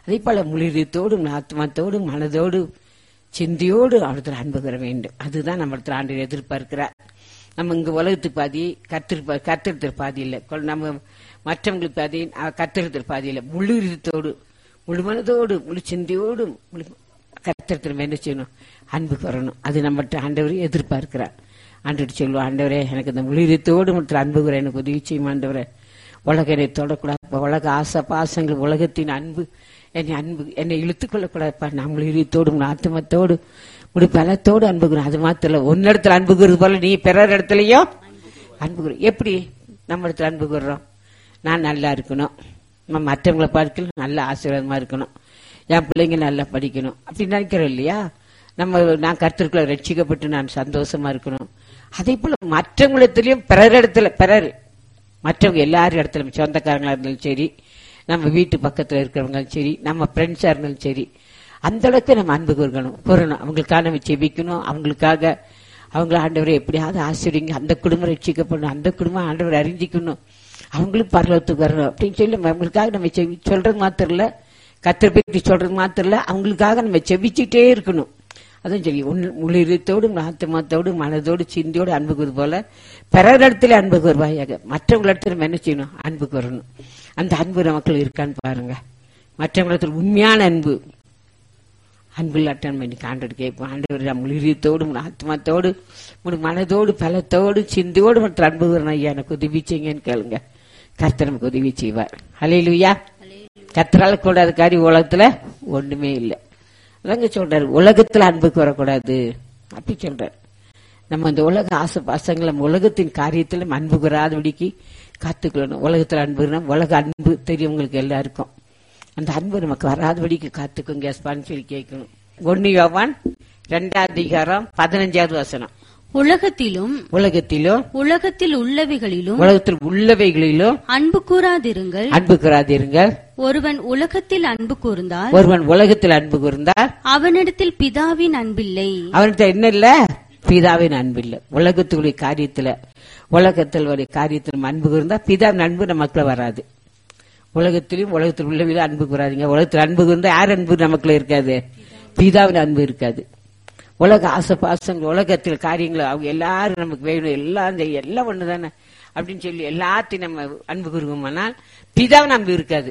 அதே போல முளிரியத்தோடும் ஆத்மாத்தோடு மனதோடு சிந்தியோடு அவரத்தில் அன்பு பெற வேண்டும் அதுதான் நம்ம இடத்துல ஆண்டு எதிர்பார்க்கிறார் நம்ம இங்க உலகத்துக்கு பாதி கத்திருப்ப கத்திருத்தர் பாதி இல்லை கொ- நம்ம மற்றவங்களுக்கு பாதி கத்திருத்தர் பாதி இல்லை முழுத்தோடு முழு மனதோடு முழு சிந்தியோடு முழு கத்திரத்தில் என்ன செய்யணும் அன்பு வரணும் அது நம்மகிட்ட ஆண்டவரே எதிர்பார்க்கிறார் ஆண்டவர் சொல்லுவோம் ஆண்டவரே எனக்கு இந்த முழுத்தோடு மற்றும் அன்பு கூற எனக்கு உதவி செய்யும் ஆண்டவரே உலக என்னை தொடக்கூடாது உலக ஆசை பாசங்கள் உலகத்தின் அன்பு என்னை அன்பு என்னை இழுத்துக் கொள்ளக்கூடாதுப்பா நான் முழுத்தோடு ஆத்மத்தோடு முடி பலத்தோடு அன்பு கூறும் அது மாத்திரம் இல்ல ஒன்னு இடத்துல அன்பு கூறுறது போல நீ பிறர் இடத்துலயும் அன்பு கூறு எப்படி நம்ம இடத்துல அன்பு கூறுறோம் நான் நல்லா இருக்கணும் நம்ம மற்றவங்களை பார்க்கல நல்ல ஆசீர்வாதமா இருக்கணும் என் பிள்ளைங்க நல்லா படிக்கணும் அப்படி நினைக்கிறோம் இல்லையா நம்ம நான் கருத்திற்குள்ள ரட்சிக்கப்பட்டு நான் சந்தோஷமா இருக்கணும் அதே போல மற்றவங்களிடத்திலயும் பிறர் இடத்துல பிறர் மற்றவங்க எல்லாரும் இடத்துலயும் சொந்தக்காரங்களா இருந்தாலும் சரி நம்ம வீட்டு பக்கத்துல இருக்கிறவங்களும் சரி நம்ம ஃப்ரெண்ட்ஸா இருந்தாலும் சரி அந்த அளவுக்கு நம்ம அன்பு கூறணும் கூறணும் அவங்களுக்காக நம்ம செபிக்கணும் அவங்களுக்காக அவங்கள ஆண்டவரை எப்படியாவது ஆசிரியங்க அந்த குடும்பம் ரட்சிக்கப்படணும் அந்த குடும்பம் ஆண்டவரை அறிஞ்சிக்கணும் அவங்களும் பரலத்துக்கு வரணும் அப்படின்னு சொல்லி நம்ம அவங்களுக்காக நம்ம செவி சொல்றது மாத்திரம் இல்ல கத்திர பற்றி சொல்றது மாத்திரம் இல்ல அவங்களுக்காக நம்ம செபிச்சுட்டே இருக்கணும் அதுவும் சரி முழு இதயத்தோடு ஆத்மாத்தோடு மனதோடு சிந்தியோடு அன்பு கூறு போல பிறர் இடத்துல அன்பு கூறுவாயாக மற்றவங்க இடத்துல நம்ம என்ன செய்யணும் அன்பு கூறணும் அந்த அன்பு நமக்குள்ள இருக்கான்னு பாருங்க மற்றவங்க இடத்துல உண்மையான அன்பு அன்பில்லாட்டன் இன்னைக்கு ஆண்டவர் கேட்போம் ஆண்டவர் நம் உயிரியத்தோடு உன் ஆத்மாத்தோடு உன் மனதோடு பலத்தோடு சிந்தியோடு மற்றும் அன்பு கூறணும் ஐயா எனக்கு உதவி செய்யுங்கன்னு கேளுங்க கர்த்தர் நமக்கு உதவி செய்வார் ஹalleluya கர்த்தரால கூடாத காரியம் உலகத்துல ஒண்ணுமே இல்லை அதாங்க சொல்றாரு உலகத்துல அன்புக்கு வரக்கூடாது அப்படி சொல்றாரு நம்ம அந்த உலக ஆசை பாசங்களை நம்ம உலகத்தின் காரியத்துல நம்ம அன்பு கூறாதபடிக்கு காத்துக்கொள்ளணும் உலகத்துல அன்புனா உலக அன்பு தெரியும் உங்களுக்கு எல்லாருக்கும் அந்த அன்பு நமக்கு வராதபடிக்கு காத்துக்குங்க எஸ்பான்னு சொல்லி கேட்கணும் ஒன்னு யோவான் ரெண்டாவது அதிகாரம் பதினஞ்சாவது வசனம் உலகத்திலும் உலகத்திலும் உலகத்தில் உள்ளவைகளிலும் உலகத்தில் உள்ளவைகளிலும் அன்பு கூறாதிருங்கள் அன்பு கூறாதீருங்கள் ஒருவன் உலகத்தில் அன்பு கூர்ந்தால் ஒருவன் உலகத்தில் அன்பு கூர்ந்தால் அவனிடத்தில் பிதாவின் அன்பில்லை அவன்கிட்ட என்ன இல்ல பிதாவின் அன்பு இல்ல உலகத்துடைய காரியத்துல உலகத்தில் ஒரு காரியத்தில் நம்ம அன்பு கூர்ந்தா பிதாவின் அன்பு நமக்குள்ள வராது உலகத்திலும் உலகத்தில் உள்ளவில அன்பு கூறாதீங்க உலகத்தில் அன்பு கூர்ந்தா யார் அன்பு நமக்குள்ள இருக்காது பிதாவின் அன்பு இருக்காது உலக ஆசை பாசங்கள் உலகத்தில் காரியங்கள் அவங்க எல்லாரும் நமக்கு வேணும் எல்லாம் செய்ய எல்லாம் ஒண்ணுதானே அப்படின்னு சொல்லி எல்லாத்தையும் நம்ம அன்பு கூறுவோமானால் பிதாவின் அன்பு இருக்காது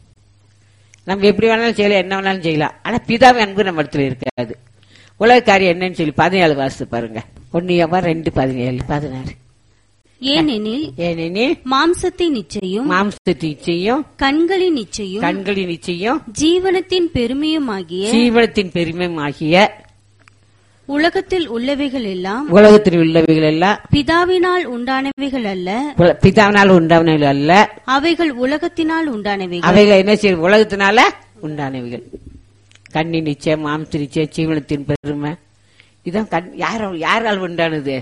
நம்ம எப்படி வேணாலும் செய்யலாம் என்ன வேணாலும் செய்யலாம் ஆனா பிதாவின் அன்பு நம்ம இடத்துல இருக்காது உலக காரியம் என்னன்னு சொல்லி பதினேழு வாசு பாருங்க ஒன்னியவா ரெண்டு பதினேழு பதினாறு ஏனெனில் ஏனெனில் மாம்சத்தை நிச்சயம் மாம்சத்தை நிச்சயம் கண்களின் நிச்சயம் கண்களின் நிச்சயம் ஜீவனத்தின் பெருமையுமாகிய ஜீவனத்தின் பெருமையுமாகிய உலகத்தில் உள்ளவைகள் எல்லாம் உலகத்தில் உள்ளவைகள் எல்லாம் பிதாவினால் உண்டானவைகள் அல்ல உல- பிதாவினால் உண்டானவைகள் அல்ல அவைகள் உலகத்தினால் உண்டானவைகள் அவைகள் என்ன செய்யும் உலகத்தினால உண்டானவைகள் கண்ணின் நிச்சயம் மாம்ச நிச்சயம் ஜீவனத்தின் பெருமை இதான் கண் யாரால் யாரால் உண்டானது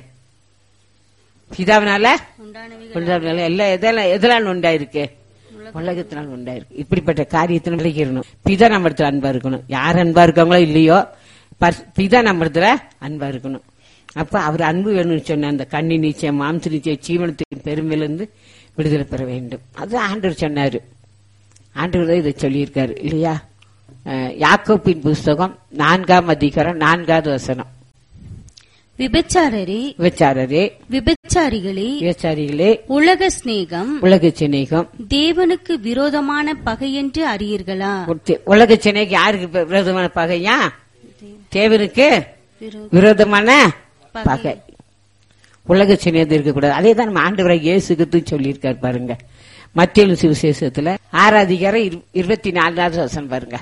பிதாவினால உண்டானவைகள் உண்டானது எல்லாம் எதெல்லாம் எதெல்லாம் உண்டாயிருக்கு உலகத்தினால் உண்டாயிருக்கு இப்படிப்பட்ட காரியத்தில் விளைக்கிறணும் பிதா நம்ம இடத்துல அன்பா இருக்கணும் யார் அன்பா இருக்காங்களோ இல்லையோ பர்- பிதா நம்ம இடத்துல அன்பா இருக்கணும் அப்ப அவர் அன்பு வேணும்னு சொன்ன அந்த கண்ணி நிச்சயம் மாம்ச நிச்சயம் ஜீவனத்தின் பெருமையிலிருந்து விடுதலை பெற வேண்டும் அது ஆண்டவர் சொன்னாரு ஆண்டவர் தான் இதை சொல்லியிருக்காரு இல்லையா அஹ், யாக்கோப்பின் புஸ்தகம் நான்காம் அதிகாரம் நான்காவது வசனம் விபச்சாரரே விபச்சாரரே விபச்சாரிகளே விபச்சாரிகளே உலக சிநேகம் உலக சிநேகம் தேவனுக்கு விரோதமான பகை என்று அறியீர்களா உலக- உலக சென்னைக்கு யாருக்கு ப- விரோதமான பகையா தேவனுக்கு விரோதமான பகை உலக சின்னது இருக்கக்கூடாது அதே தான் நம்ம ஆண்டவராக இயேசுக்கு சொல்லியிருக்காரு பாருங்க மத்திய சுவிசேஷத்துல ஆறாம் அதிகாரம் இரு- இருபத்தி நாலாவது வசனம் பாருங்க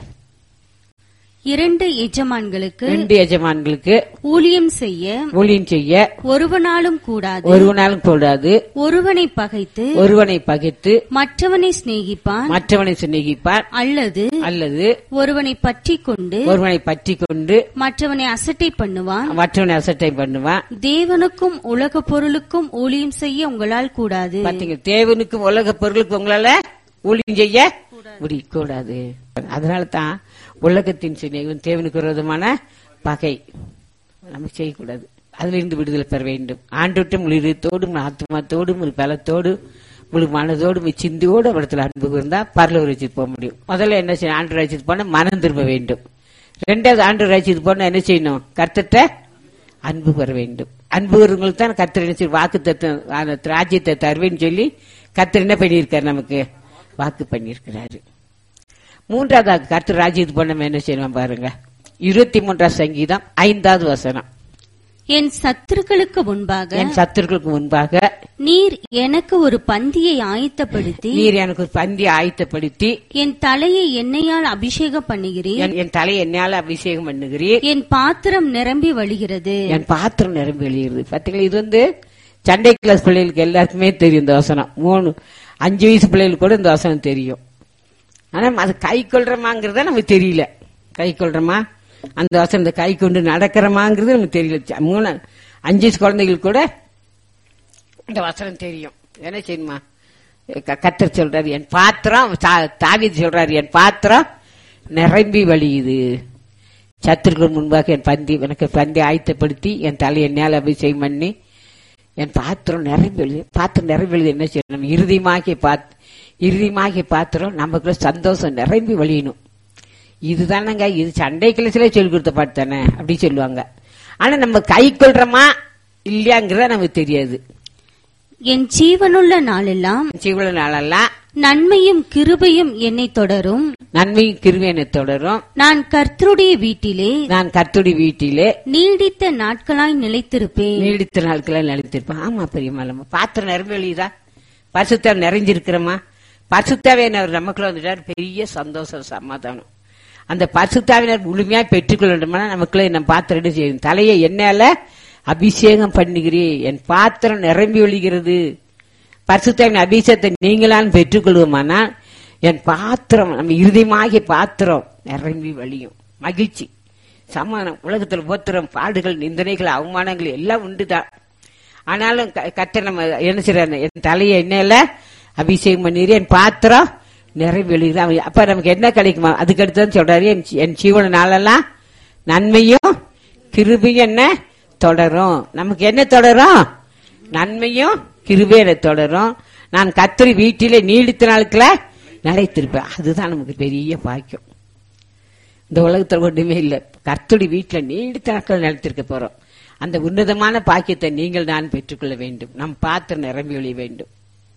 இரண்டு எஜமான்களுக்கு ரெண்டு எஜமான்களுக்கு ஊழியம் செய்ய ஊழியம் செய்ய ஒருவனாலும் கூடாது ஒருவனாலும் கூடாது ஒருவனை பகைத்து ஒருவனை பகைத்து மற்றவனை சிநேகிப்பான் மற்றவனை சிநேகிப்பார் அல்லது அல்லது ஒருவனை பற்றி கொண்டு ஒருவனை பற்றி கொண்டு மற்றவனை அசட்டை பண்ணுவான் மற்றவனை அசட்டை பண்ணுவான் தேவனுக்கும் உலக பொருளுக்கும் ஊழியம் செய்ய உங்களால் கூடாது பாத்தீங்க தேவனுக்கும் உலக பொருளுக்கு உங்களால ஊழியம் செய்ய முடிய கூடாது அதனால தான் உலகத்தின் சிநேகம் தேவனுக்கு விரோதமான பகை நம்ம செய்யக்கூடாது அதுல இருந்து விடுதலை பெற வேண்டும் ஆண்டோட்டும் உயிரத்தோடும் ஆத்மாத்தோடும் ஒரு பலத்தோடு உங்களுக்கு மனதோடு உங்க சிந்தையோடு இடத்துல அன்பு இருந்தா பரலூர் வச்சுட்டு போக முடியும் முதல்ல என்ன செய்யணும் ஆண்டு வச்சுட்டு போனா மனம் திரும்ப வேண்டும் ரெண்டாவது ஆண்டு வச்சுட்டு போனா என்ன செய்யணும் கர்த்தட்ட அன்பு பெற வேண்டும் அன்பு வருவங்களுக்கு தான் கர்த்தர் என்ன செய்ய வாக்கு தத்துவம் ராஜ்யத்தை தருவேன்னு சொல்லி கர்த்தர் என்ன பண்ணியிருக்காரு நமக்கு வாக்கு பண்ணியிருக்கிறாரு மூன்றாவது கர்த்தர் ராஜ்யத்துக்கு போன என்ன செய்யணும் பாருங்க இருபத்தி மூன்றாம் சங்கீதம் ஐந்தாவது வசனம் என் சத்துருக்களுக்கு முன்பாக என் சத்துருக்களுக்கு முன்பாக நீர் எனக்கு ஒரு பந்தியை ஆயத்தப்படுத்தி நீர் எனக்கு ஒரு பந்தி ஆயத்தப்படுத்தி என் தலையை எண்ணெயால் அபிஷேகம் பண்ணுகிறீர் என் என் தலை என்னால அபிஷேகம் பண்ணுகிறீர் என் பாத்திரம் நிரம்பி வழிகிறது என் பாத்திரம் நிரம்பி வெளியிடுது பாத்தீங்களா இது வந்து சண்டை கிளாஸ் பிள்ளைகளுக்கு எல்லாருக்குமே தெரியும் இந்த வசனம் மூணு அஞ்சு வயசு பிள்ளைகளுக்கு கூட இந்த வசனம் தெரியும் ஆனா அது கை கொள்றமாங்கிறத நமக்கு தெரியல கை கொள்றோமா அந்த வசனத்தை கை கொண்டு நடக்கிறோமாங்கிறது நமக்கு தெரியல ச- மூணு அஞ்சு வயசு குழந்தைகளுக்கு கூட இந்த வசனம் தெரியும் என்ன செய்யுமா க- கர்த்தர் சொல்றாரு என் பாத்திரம் தா- தாவீது சொல்றாரு என் பாத்திரம் நிரம்பி வழியுது சத்துருக்கள் முன்பாக என் பந்தி எனக்கு பந்தி ஆயத்தப்படுத்தி என் தலை என்னால் அபிஷேகம் பண்ணி என் பாத்திரம் நிரம்பி எழுது பாத்திரம் நிரம்பி எழுது என்ன செய்யணும் நம்ம இறுதிமாகி பாத் இறுதிமாகி பாத்திரம் நமக்குள்ள சந்தோஷம் நிரம்பி வழியணும் இதுதானங்க இது சண்டை கிளச்சில சொல்லி கொடுத்த பாட்டு தானே அப்படி சொல்லுவாங்க ஆனா நம்ம கை கொள்றோமா இல்லையாங்கிறத நமக்கு தெரியாது என் ஜீவனுள்ள நாளெல்லாம் இவ்வளவு நாளெல்லாம் நன்மையும் கிருபையும் என்னை தொடரும் நன்மையும் கிருவேனை தொடரும் நான் கர்த்தருடைய வீட்டிலே நான் கர்த்துடி வீட்டிலே நீடித்த நாட்களாய் நிலைத்திருப்பேன் நீடித்த நாட்கள் நிலைத்திருப்பேன் ஆமா பெரியம்மா நம்ம பாத்திரம் நிரம்பி எழுதா பரிசுத்தாவை நிறைஞ்சிருக்கிறோமா பரிசுத்தாவினர் நமக்குள்ள வந்துட்டார் பெரிய சந்தோஷம் சமாதானம் அந்த பரிசுத்தாவினர் முழுமையா பெற்றுக்கொள்ள வேண்டுமானா நமக்குள்ள நம்ம பாத்திரம் என்ன செய்யும் தலையை என்னால அபிஷேகம் பண்ணுகிறேன் என் பாத்திரம் நிரம்பி ஒழிகிறது பரிசுத்தாவின் அபிஷேகத்தை நீங்களான் பெற்றுக்கொள்வோமானால் என் பாத்திரம் நம்ம இறுதியமாகிய பாத்திரம் நிரம்பி வழியும் மகிழ்ச்சி சமாதானம் உலகத்துல போத்திரம் பாடுகள் நிந்தனைகள் அவமானங்கள் எல்லாம் உண்டுதான் ஆனாலும் க- கர்த்தர் நம்ம என்ன செய்யறாரு என் தலையை எண்ணெயில அபிஷேகம் பண்ணிடு என் பாத்திரம் நிறைவேறுகிறது அவன் அப்ப நமக்கு என்ன கிடைக்குமா அதுக்கு அடுத்து சொல்றாரு என் ஜீ- என் ஜீவன நாளெல்லாம் நன்மையும் கிருபையும் என்ன தொடரும் நமக்கு என்ன தொடரும் நன்மையும் கிருபையும் எனக்கு தொடரும் நான் கத்திரி வீட்டிலே நீடித்த நாட்கள நிலைத்திருப்பேன் அதுதான் நமக்கு பெரிய பாக்கியம் இந்த உலகத்துல ஒண்ணுமே இல்ல கர்த்தடி வீட்டுல நீடித்த நாட்கள் நிலைத்திருக்க போறோம் அந்த உன்னதமான பாக்கியத்தை நீங்கள் நான் பெற்றுக்கொள்ள வேண்டும் நம் பாத்திரம் நிரம்பி ஒழிய வேண்டும்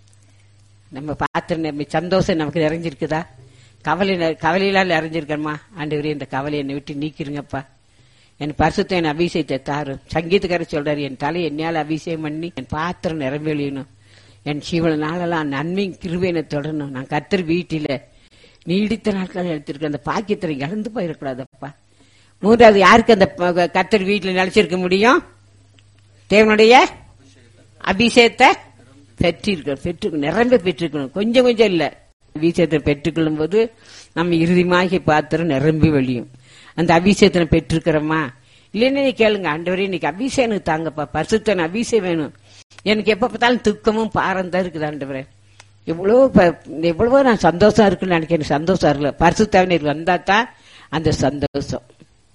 நம்ம பாத்திரம் நிரம்பி சந்தோஷம் நமக்கு நிறைஞ்சிருக்குதா கவலை நெ- கவலையெல்லாம் நிறைஞ்சிருக்கணுமா ஆண்டவரே இந்த கவலை என்னை விட்டு நீக்கிருங்கப்பா என் பரிசுத்த என் அபிஷேகத்தை தாரும் சங்கீதக்காரர் சொல்றாரு என் தலை என்னால் அபிஷேகம் பண்ணி என் பாத்திரம் நிரம்பி ஒழியணும் என் சீவன நாளெல்லாம் நன்மை கிருபையினை தொடரணும் நான் கத்தர் வீட்டில நீடித்த நாட்கள் எடுத்திருக்க அந்த பாக்கியத்தை இழந்து போயிடக்கூடாதப்பா மூன்றாவது யாருக்கு அந்த ப- கர்த்தர் வீட்டில் நிலைச்சிருக்க முடியும் தேவனுடைய அபிஷேகத்தை பெற்றிருக்க பெற்று நிரம்ப பெற்றுக்கணும் கொஞ்சம் கொஞ்சம் இல்ல அபிஷேகத்தை பெற்றுக்கொள்ளும் போது நம்ம இறுதிமாகி பாத்திரம் நிரம்பி வழியும் அந்த அபிஷேகத்தை பெற்றிருக்கிறோமா இல்லைன்னு நீ கேளுங்க ஆண்டவரே இன்னைக்கு அபிஷேகம் எனக்கு தாங்கப்பா பரிசுத்தன் அபிஷேகம் வேணும் எனக்கு எப்ப பார்த்தாலும் துக்கமும் பாரம் தான் இருக்குது ஆண்டவரே எவ்வளவோ ப- எவ்வளவோ நான் சந்தோஷம் இருக்குன்னு நினைக்கிறேன் எனக்கு சந்தோஷம் இருக்குல்ல பரிசுத்தாவினர் வந்தா தான் அந்த சந்தோஷம்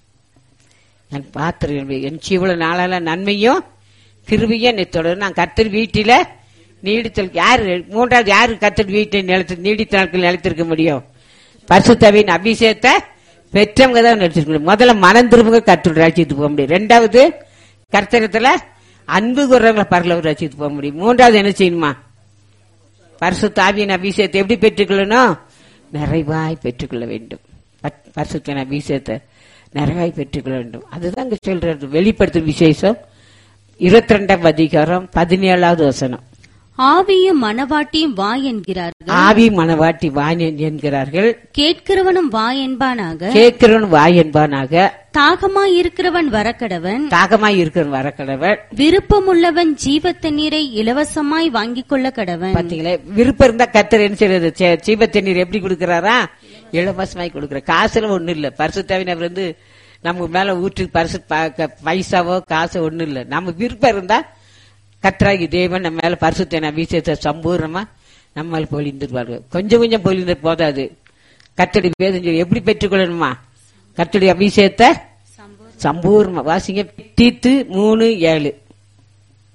நான் பாத்திரம் என் இவ்வளவு நாளால நன்மையும் கிருபையும் என்னை தொடரும் நான் கத்தர் வீட்டில நீடித்தல் யாரு மூன்றாவது யாரு கத்தர் வீட்டை நிலத்து நீடித்த நாட்கள் நிலைத்திருக்க முடியும் பரிசுத்தவின் அபிஷேகத்தை பெற்றவங்க தான் நினைச்சிருக்க முடியும் முதல்ல மனம் திரும்புங்க கத்தர் ராஜ்யத்துக்கு போக முடியும் ரெண்டாவது கர்த்தரத்துல அன்பு குறவங்களை பரலவர் ராஜ்யத்துக்கு போக முடியும் மூன்றாவது என்ன செய்யணுமா பரிசுத்தாவியின் அபிஷேகத்தை எப்படி பெற்றுக்கொள்ளணும் நிறைவாய் பெற்றுக்கொள்ள வேண்டும் பட்- பரிசுத்தின் அபிஷேகத்தை நிறைவாய் பெற்றுக்கொள்ள வேண்டும் அதுதான் இங்க சொல்றது வெளிப்படுத்தும் விசேஷம் இருபத்தி ரெண்டாம் அதிகாரம் பதினேழாவது வசனம் ஆவியும் மனவாட்டியும் வா என்கிறார்கள் ஆவி மனவாட்டி வான் என்கிறார்கள் கேட்கிறவனும் வா என்பானாக கேட்கிறவன் வாய் என்பானாக தாகமாய் இருக்கிறவன் வரக்கடவன் தாகமாய் இருக்கிறவன் வரக்கடவன் விருப்பமுள்ளவன் ஜீவ தண்ணீரை இலவசமாய் வாங்கிக் கொள்ள கடவன் பாத்தீங்களா விருப்பம் இருந்தா கத்தர் என்ன செய்யறது சே- சீப தண்ணீர் எப்படி கொடுக்கறாரா இலவசமாய் கொடுக்கற காசுல ஒண்ணு இல்ல பரிசு அவர் வந்து நமக்கு மேல ஊற்று பரிசு ப- க- பைசாவோ காசு ஒண்ணு இல்ல நம்ம விருப்பம் இருந்தா கத்ராகி தேவன் நம்ம மேல பரிசுத்தன அபிஷேகத்தை சம்பூர்ணமா நம்ம மேல பொழிந்துருவார்கள் கொஞ்சம் கொஞ்சம் பொழிந்து போதாது கத்தடி வேதம் சொல்லி எப்படி பெற்றுக்கொள்ளணுமா கத்தடி அபிஷேகத்தை சம்பூர்ணமா வாசிங்க தீத்து மூணு ஏழு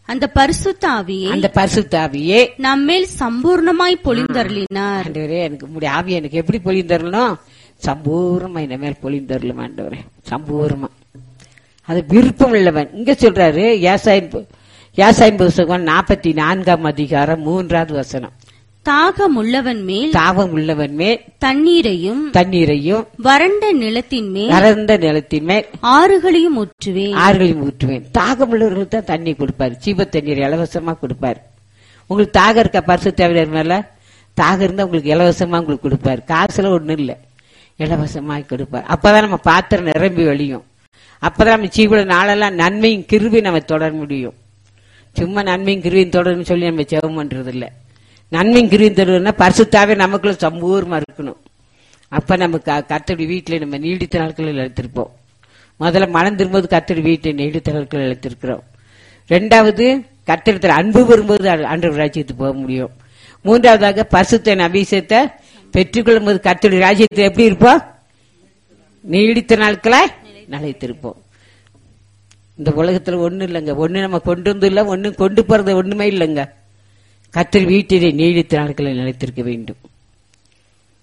அந்த பரிசுத்த ஆவியை அந்த பரிசுத்தாவியே நம்மேல் சம்பூர்ணமாய் பொழிந்தருளினார் ஆண்டவரே எனக்கு உங்களுடைய ஆவி எனக்கு எப்படி பொழிந்தரலாம் சம்பூர்ணமா இந்த மேல் பொழிந்தரலும் ஆண்டவரே சம்பூர்ணமா அது விருப்பம் உள்ளவன் இங்க சொல்றாரு யாசாயின் பு- யாசாயின் புஸ்தகம் நாற்பத்தி நான்காம் அதிகாரம் மூன்றாவது வசனம் தாகம் உள்ளவன் மேல் தாபம் உள்ளவன் மேல் தண்ணீரையும் தண்ணீரையும் வறண்ட நிலத்தின் மேல் நரந்த நிலத்தின் மேல் ஆறுகளையும் ஊற்றுவேன் ஆறுகளையும் ஊற்றுவேன் தாகம் உள்ளவர்களுக்கு தான் தண்ணி கொடுப்பாரு சீப தண்ணீர் இலவசமா கொடுப்பாரு உங்களுக்கு தாகம் இருக்கா பரிசு தேவையான மேல தாகம் இருந்தா உங்களுக்கு இலவசமா உங்களுக்கு கொடுப்பாரு காசுல ஒண்ணும் இல்ல இலவசமா கொடுப்பாரு அப்பதான் நம்ம பாத்திரம் நிரம்பி வழியும் அப்பதான் நம்ம சீவுல நாளெல்லாம் நன்மையும் கிருவி நம்ம தொடர முடியும் சும்மா நன்மையும் கிருவியும் தொடரும்னு சொல்லி நம்ம ஜெபம் பண்றது இல்ல நன்மையும் கிருவியும் தொடரும்னா பரிசுத்தாவே நமக்குள்ள சம்பூர்மா இருக்கணும் அப்ப நம்ம க- கர்த்தருடைய வீட்டுல நம்ம நீடித்த நாட்களில் எடுத்திருப்போம் முதல்ல மனம் திரும்பும்போது கர்த்தர் வீட்டை நீடித்த நாட்களில் எடுத்திருக்கிறோம் ரெண்டாவது கர்த்தரத்தில் அன்பு வரும்போது அன்று ராஜ்யத்துக்கு போக முடியும் மூன்றாவதாக பரிசுத்த அபிஷேகத்தை பெற்றுக்கொள்ளும் போது கர்த்தருடைய ராஜ்யத்தில் எப்படி இருப்போம் நீடித்த நாட்கள நிலைத்திருப்போம் இந்த உலகத்துல ஒண்ணு இல்லைங்க ஒண்ணு நம்ம கொண்டு வந்து இல்ல ஒண்ணு கொண்டு போறது ஒண்ணுமே இல்லைங்க கர்த்தர் வீட்டிலே நீடித்த நாட்களில் நிலைத்திருக்க வேண்டும்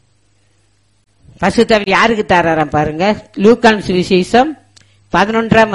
பசுத்தவர் யாருக்கு தாராராம் பாருங்க லூக்கான் சுவிசேஷம் பதினொன்றாம்